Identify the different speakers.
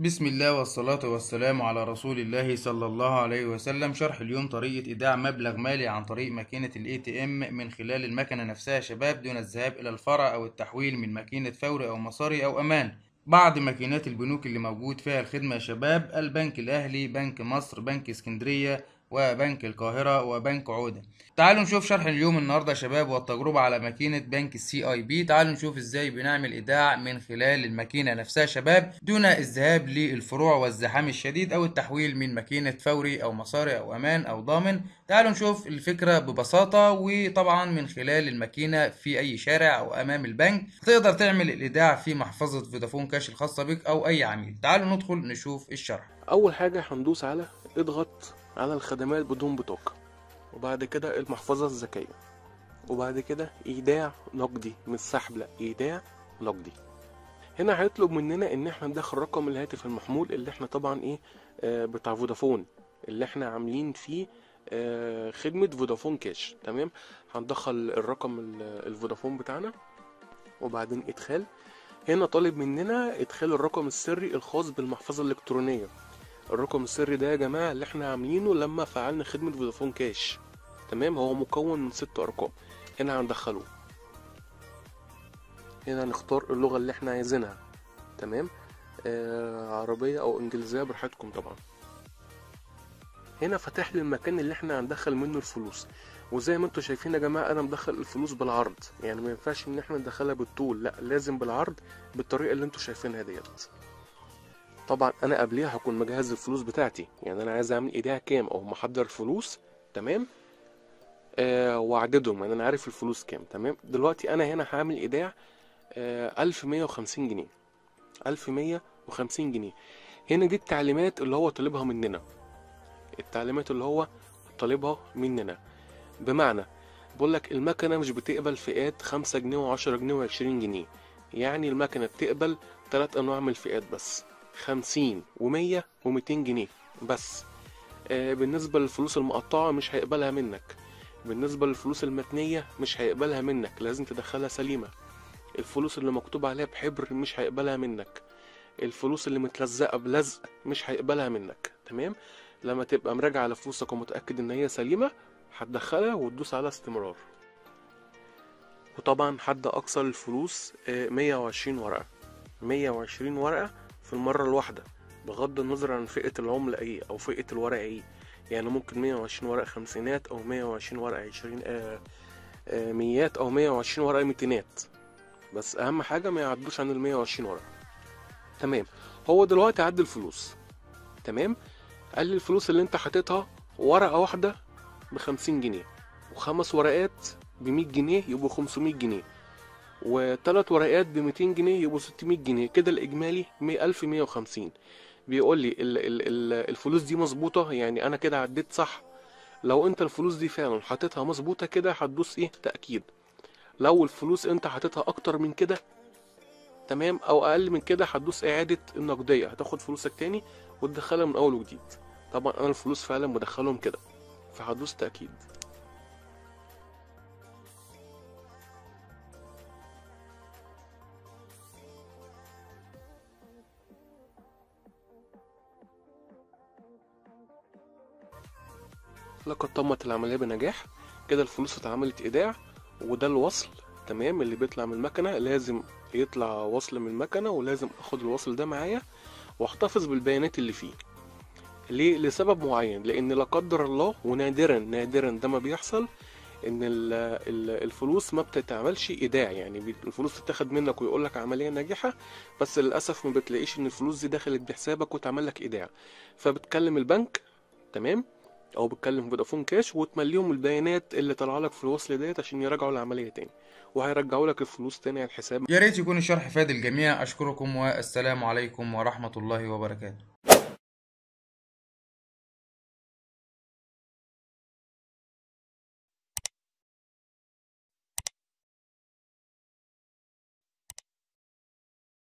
Speaker 1: بسم الله والصلاة والسلام على رسول الله صلى الله عليه وسلم شرح اليوم طريقة إيداع مبلغ مالي عن طريق ماكينة ال ATM من خلال المكنة نفسها شباب دون الذهاب إلى الفرع أو التحويل من ماكينة فوري أو مصاري أو أمان بعض ماكينات البنوك اللي موجود فيها الخدمة يا شباب البنك الأهلي بنك مصر بنك اسكندرية وبنك القاهرة وبنك عودة تعالوا نشوف شرح اليوم النهاردة يا شباب والتجربة على ماكينة بنك السي اي بي تعالوا نشوف ازاي بنعمل ايداع من خلال الماكينة نفسها يا شباب دون الذهاب للفروع والزحام الشديد او التحويل من ماكينة فوري او مصاري او امان او ضامن تعالوا نشوف الفكرة ببساطة وطبعا من خلال الماكينة في اي شارع او امام البنك تقدر تعمل الايداع في محفظة فودافون كاش الخاصة بك او اي عميل تعالوا ندخل نشوف الشرح
Speaker 2: اول حاجه هندوس على اضغط على الخدمات بدون بطاقه وبعد كده المحفظه الذكيه وبعد كده ايداع نقدي مش سحب لا ايداع نقدي هنا هيطلب مننا ان احنا ندخل رقم الهاتف المحمول اللي احنا طبعا ايه آه بتاع فودافون اللي احنا عاملين فيه آه خدمه فودافون كاش تمام هندخل الرقم ال- الفودافون بتاعنا وبعدين ادخال هنا طالب مننا ادخال الرقم السري الخاص بالمحفظه الالكترونيه الرقم السري ده يا جماعه اللي احنا عاملينه لما فعلنا خدمه فودافون كاش تمام هو مكون من ست ارقام هنا هندخله هنا هنختار اللغه اللي احنا عايزينها تمام آه عربيه او انجليزيه براحتكم طبعا هنا فتح لي المكان اللي احنا هندخل منه الفلوس وزي ما انتم شايفين يا جماعه انا مدخل الفلوس بالعرض يعني ما ينفعش ان احنا ندخلها بالطول لا لازم بالعرض بالطريقه اللي انتم شايفينها ديت طبعا انا قبليها هكون مجهز الفلوس بتاعتي يعني انا عايز اعمل ايديها كام او محضر الفلوس تمام آه واعددهم يعني انا عارف الفلوس كام تمام دلوقتي انا هنا هعمل ايداع آه 1150 جنيه 1150 جنيه هنا دي التعليمات اللي هو طالبها مننا التعليمات اللي هو طالبها مننا بمعنى بقول لك المكنه مش بتقبل فئات 5 جنيه و10 جنيه و20 جنيه يعني المكنه بتقبل ثلاث انواع من الفئات بس 50 و100 و200 جنيه بس آه بالنسبه للفلوس المقطعه مش هيقبلها منك بالنسبه للفلوس المتنيه مش هيقبلها منك لازم تدخلها سليمه الفلوس اللي مكتوب عليها بحبر مش هيقبلها منك الفلوس اللي متلزقه بلزق مش هيقبلها منك تمام لما تبقى مراجع على فلوسك ومتاكد ان هي سليمه هتدخلها وتدوس على استمرار وطبعا حد اقصى الفلوس آه، 120 ورقه 120 ورقه في المره الواحده بغض النظر عن فئه العمله ايه او فئه الورقه ايه يعني ممكن 120 ورقه خمسينات او 120 ورقه 20 آه آه ميات او 120 ورقه ميتينات بس اهم حاجه ما يعدوش عن ال 120 ورقه تمام هو دلوقتي عد الفلوس تمام قال لي الفلوس اللي انت حاططها ورقه واحده ب 50 جنيه وخمس ورقات ب 100 جنيه يبقوا 500 جنيه وثلاث ورقات ب 200 جنيه يبقوا 600 جنيه كده الاجمالي 1150 بيقول لي ال ال ال الفلوس دي مظبوطه يعني انا كده عديت صح لو انت الفلوس دي فعلا حاططها مظبوطه كده هتدوس ايه تاكيد لو الفلوس انت حاططها اكتر من كده تمام او اقل من كده هتدوس اعاده النقديه هتاخد فلوسك تاني وتدخلها من اول وجديد طبعا انا الفلوس فعلا مدخلهم كده فهدوس تاكيد لقد تمت العملية بنجاح كده الفلوس اتعملت ايداع وده الوصل تمام اللي بيطلع من المكنة لازم يطلع وصل من المكنة ولازم اخد الوصل ده معايا واحتفظ بالبيانات اللي فيه ليه لسبب معين لان لا قدر الله ونادرا نادرا ده ما بيحصل ان ال- ال- الفلوس ما بتتعملش ايداع يعني بي- الفلوس تتاخد منك ويقول لك عمليه ناجحه بس للاسف ما بتلاقيش ان الفلوس دي دخلت بحسابك واتعمل لك ايداع فبتكلم البنك تمام او بتكلم فودافون كاش وتمليهم البيانات اللي طالعه لك في الوصل ديت عشان يراجعوا العمليه تاني وهيرجعوا لك الفلوس تاني على الحساب
Speaker 1: يا ريت يكون الشرح فاد الجميع اشكركم والسلام عليكم ورحمة الله وبركاته